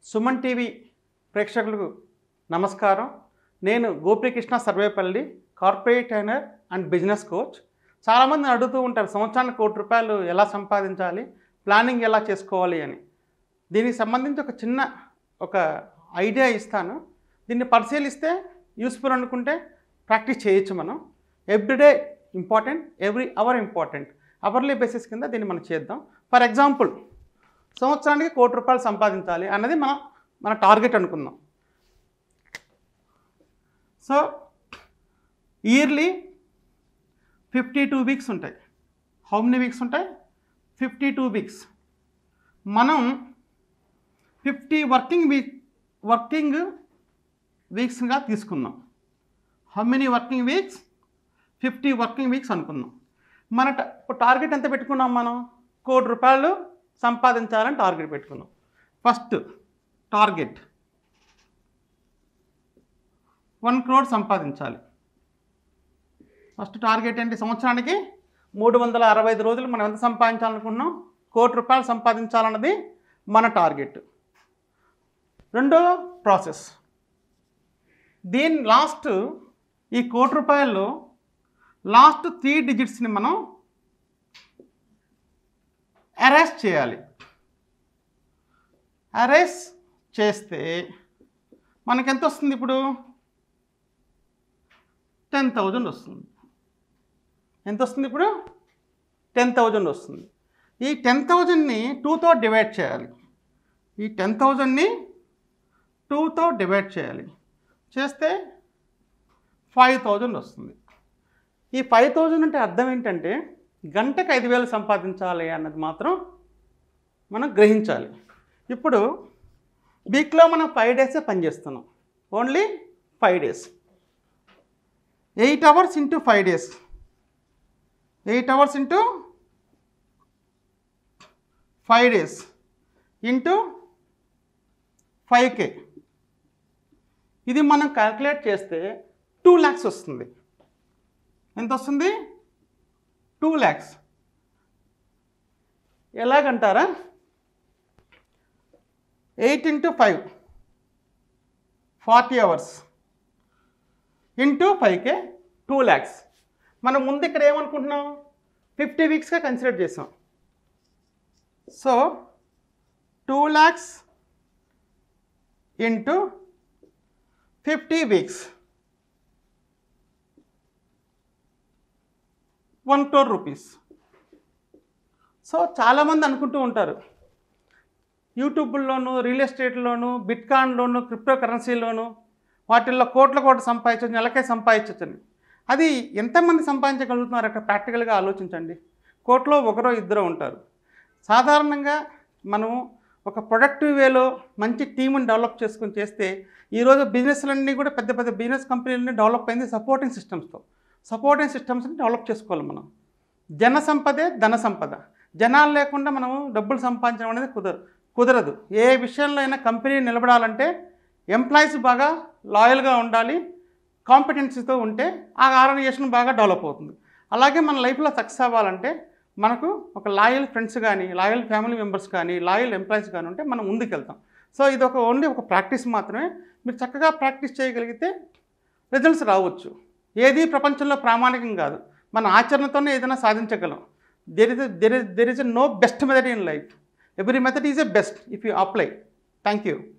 Suman TV ప్రేక్షకులకు నమస్కారం నేను Gopikrishna Sarvepalli corporate trainer and business coach చాలామంది అడుగుతూ ఉంటారు సంవత్సరానికి కోటి రూపాయలు ఎలా సంపాదించాలి ప్లానింగ్ ఎలా చేసుకోవాలి అని దీనికి సంబంధించి ఒక చిన్న ఒక ఐడియా ఇస్తాను దీన్ని పరిశీలిస్తే యూస్ఫుల్ అనుకుంటే ప్రాక్టీస్ చేయొచ్చు మనం everyday important every hour important hourly basis కింద దీన్ని మనం చేద్దాం ఫర్ ఎగ్జాంపుల్ సంవత్సరానికి కోటి రూపాయలు సంపాదించాలి అన్నది మన మన టార్గెట్ అనుకుందాం so yearly fifty two weeks ఉంటాయి హౌ మెనీ వీక్స్ ఉంటాయి ఫిఫ్టీ టూ వీక్స్ మనం ఫిఫ్టీ వర్కింగ్ వీక్ వర్కింగ్ వీక్స్గా తీసుకుందాం how many working weeks fifty working weeks అనుకుందాం మన ట- ఇప్పుడు టార్గెట్ ఎంత పెట్టుకున్నాం మనం కోటి రూపాయలు సంపాదించాలని టార్గెట్ పెట్టుకున్నాం ఫస్ట్ టార్గెట్ వన్ క్రోడ్ సంపాదించాలి ఫస్ట్ టార్గెట్ ఏంటి సంవత్సరానికి మూడు వందల అరవై ఐదు రోజులు మనం ఎంత సంపాదించాలనుకుంటున్నాం కోటి రూపాయలు సంపాదించాలన్నది మన టార్గెట్ రెండో ప్రాసెస్ దీని లాస్ట్ ఈ కోటి రూపాయల్లో లాస్ట్ త్రీ డిజిట్స్ని మనం అరెస్ చేయాలి అరెస్ చేస్తే మనకి ఎంత వస్తుంది ఇప్పుడు టెన్ థౌజండ్ వస్తుంది ఎంత వస్తుంది ఇప్పుడు టెన్ థౌజండ్ వస్తుంది ఈ టెన్ థౌజండ్ని టూతో డివైడ్ చేయాలి ఈ టెన్ థౌజండ్ని టూతో డివైడ్ చేయాలి చేస్తే ఫైవ్ థౌజండ్ వస్తుంది ఈ ఫైవ్ థౌజండ్ అంటే అర్థం ఏంటంటే గంటకు ఐదు వేలు సంపాదించాలి అన్నది మాత్రం మనం గ్రహించాలి ఇప్పుడు వీక్లో మనం ఫైవ్ డేసే పనిచేస్తున్నాం only five days eight hours into five days eight hours into five days into five K ఇది మనం క్యాల్కులేట్ చేస్తే టూ ల్యాక్స్ వస్తుంది ఎంత వస్తుంది టూ ల్యాక్స్ ఎలాగంటారా eight into five forty hours into five K two lakhs మనం ముందు ఇక్కడ ఏమనుకుంటున్నాం ఫిఫ్టీ వీక్స్గా కన్సిడర్ చేసాం so two lakhs into fifty weeks one crore rupees so చాలామంది అనుకుంటూ ఉంటారు యూట్యూబ్లోను రియల్ ఎస్టేట్లోను బిట్కాయిన్లోను క్రిప్టో కరెన్సీలోను వాటిల్లో కోట్ల కోట్లు సంపాదించచ్చు నెలకే సంపాదించచ్చని అది ఎంతమంది సంపాదించగలుగుతున్నారు అక్కడ ప్రాక్టికల్గా ఆలోచించండి కోట్లో ఒకరో ఇద్దరు ఉంటారు సాధారణంగా మనము ఒక ప్రొడక్టివ్ వేలో మంచి టీముని డెవలప్ చేసుకుని చేస్తే ఈరోజు బిజినెస్లన్నీ కూడా పెద్ద పెద్ద బిజినెస్ కంపెనీలన్నీ డెవలప్ అయింది సపోర్టింగ్ సిస్టమ్స్తో సపోర్టింగ్ సిస్టమ్స్ని డెవలప్ చేసుకోవాలి మనం జన సంపదే ధన సంపద జనాలు లేకుండా మనము డబ్బులు సంపాదించడం అనేది కుదరదు కుదరదు ఏ విషయంలో అయినా కంపెనీ నిలబడాలంటే ఎంప్లాయీస్ బాగా లాయల్గా ఉండాలి కాంపిటెన్సీతో ఉంటే ఆ ఆర్గనైజేషన్ బాగా డెవలప్ అవుతుంది అలాగే మన లైఫ్లో సక్సెస్ అవ్వాలంటే మనకు ఒక లాయల్ ఫ్రెండ్స్ కానీ లాయల్ ఫ్యామిలీ మెంబర్స్ కానీ లాయల్ ఎంప్లాయీస్ కానీ ఉంటే మనం ముందుకెళ్తాం సో ఇది ఒక ఓన్లీ ఒక ప్రాక్టీస్ మాత్రమే మీరు చక్కగా ప్రాక్టీస్ చేయగలిగితే రిజల్ట్స్ రావచ్చు ఏది ప్రపంచంలో ప్రామాణికం కాదు మన ఆచరణతోనే ఏదైనా సాధించగలం there is there is there is no best method in life every method is a best if you apply thank you